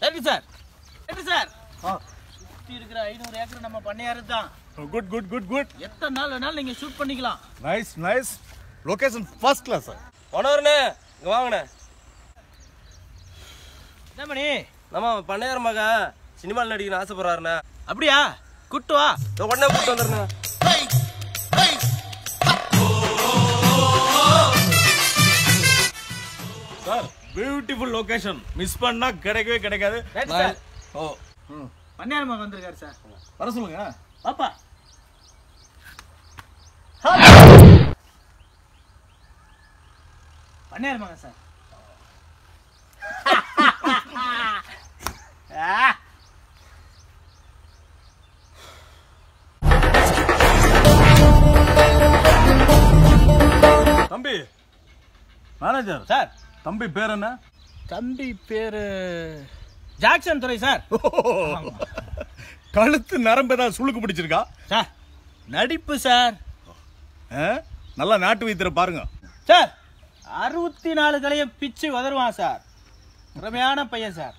சரி சார் சரி சார் சுத்தி இருக்கிற ஐநூறு ஏக்கர் நம்ம பண்ணையாரு தான் குட் குட் குட் குட் எத்தனை நாள் வேணாலும் நீங்க ஷூட் பண்ணிக்கலாம் nice nice location first class sir உணவருண்ணே இங்கே வாங்கண்ணே என்ன மணி நம்ம பண்ணையார் மக சினிமாவில் நடிக்கணும்னு ஆசைப்படுறாருண்ணே அப்படியா குட்டு வா இதோ உடனே கூப்பிட்டு வந்துடுண்ணே சார் பியூட்டிஃபுல் லொகேஷன் மிஸ் பண்ணா கிடைக்கவே கிடைக்காது ரைட் நான்- சார் ஓ பண்ணையார் மகன் வந்திருக்காரு சார் வர சொல்லுங்க பாப்பா பண்ணையார் மகன் சார் ஆ தம்பி மேனேஜர் சார் தம்பி பேர் என்ன தம்பி பேரு ஜாக்சன் துறை சார் கழுத்து நரம்பு ஏதாவது சுளுக்கு பிடிச்சிருக்கா சார் நடிப்பு சார் ஆ? நல்லா நாட்டு வைத்திர பாருங்க சார் அறுபத்தி நாலு கலையும் பிச்சு உதருவான் சார் திறமையான பையன் சார்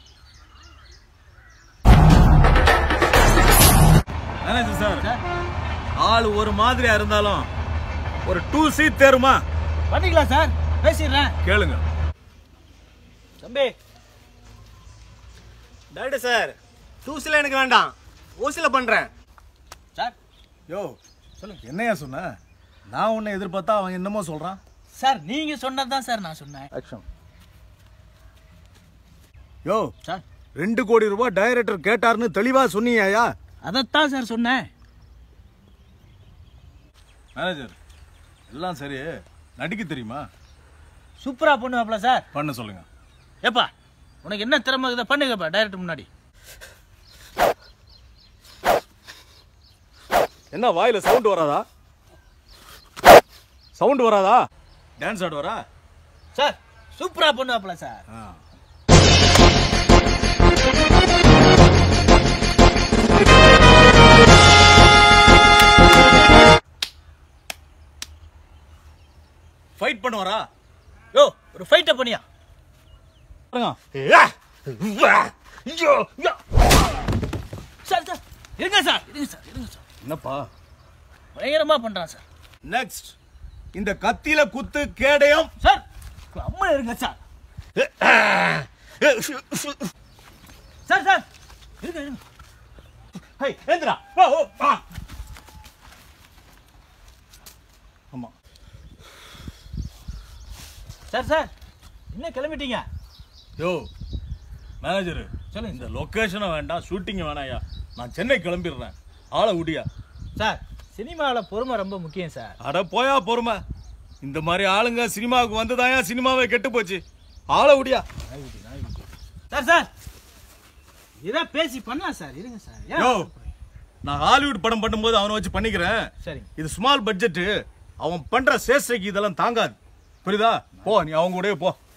மேனேஜர் சார் சார் ஆள் ஒரு மாதிரியா இருந்தாலும் ஒரு டூ சீட் தேருமா பண்ணிக்கலாம் சார் பேசிடுறேன் கேளுங்க தம்பி டாக்டர் சார் டூஸில் எனக்கு வேண்டாம் ஊசியில் பண்ணுறேன் சார் யோ சொல்லுங்க என்னையா சொன்ன நான் உன்னை எதிர்பார்த்தா அவன் என்னமோ சொல்றான் சார் நீங்க சொன்னதுதான் சார் நான் சொன்னேன் ஆக்ஷன் யோ சார் ரெண்டு கோடி ரூபாய் டைரக்டர் கேட்டாருன்னு தெளிவா சொன்னியாயா அதைத்தான் சார் சொன்னேன் மேனேஜர் எல்லாம் சரி நடிக்க தெரியுமா சூப்பரா பண்ணுவாப்ல சார் பண்ண சொல்லுங்க ஏப்பா உனக்கு என்ன திறமை இதை பண்ணுங்கப்பா டைரக்ட் முன்னாடி என்ன வாயில சவுண்ட் வராதா சவுண்ட் வராதா டான்ஸ் ஆடுவாரா சார் சூப்பரா பண்ணுவாப்ல சார் ஃபைட் பண்ணுவாரா யோ ஒரு ஃபைட்டை பண்ணியா பாருங்க சார் சார் இருங்க சார் இருங்க சார் இருங்க சார் என்னப்பா பயங்கரமா பண்றான் சார் நெக்ஸ்ட் இந்த கத்தியில குத்து கேடயம் சார் அம்மா இருங்க சார் சார் சார் இருங்க இருங்க ஹே ஏந்திரா ஓ ஓ ஆ ஆமா சார் சார் என்ன கிளம்பிட்டீங்க யோ மேனேஜர் சொல்லுங்க இந்த லொக்கேஷனை வேண்டாம் ஷூட்டிங் வேணாயா நான் சென்னை கிளம்பிடுறேன் ஆளை விடியா சார் சினிமாவில் பொறுமை ரொம்ப முக்கியம் சார் அட போயா பொறுமை இந்த மாதிரி ஆளுங்க சினிமாவுக்கு வந்ததாயா சினிமாவே கெட்டு போச்சு ஆளை விடியா சார் சார் இதை பேசி பண்ணலாம் சார் இருங்க சார் ஏன் யோ நான் ஹாலிவுட் படம் பண்ணும்போது அவனை வச்சு பண்ணிக்கிறேன் சரிங்க இது ஸ்மால் பட்ஜெட் அவன் பண்ற சேஷ்டைக்கு இதெல்லாம் தாங்காது புரியுதா போ நீ அவங்க கூடயே போ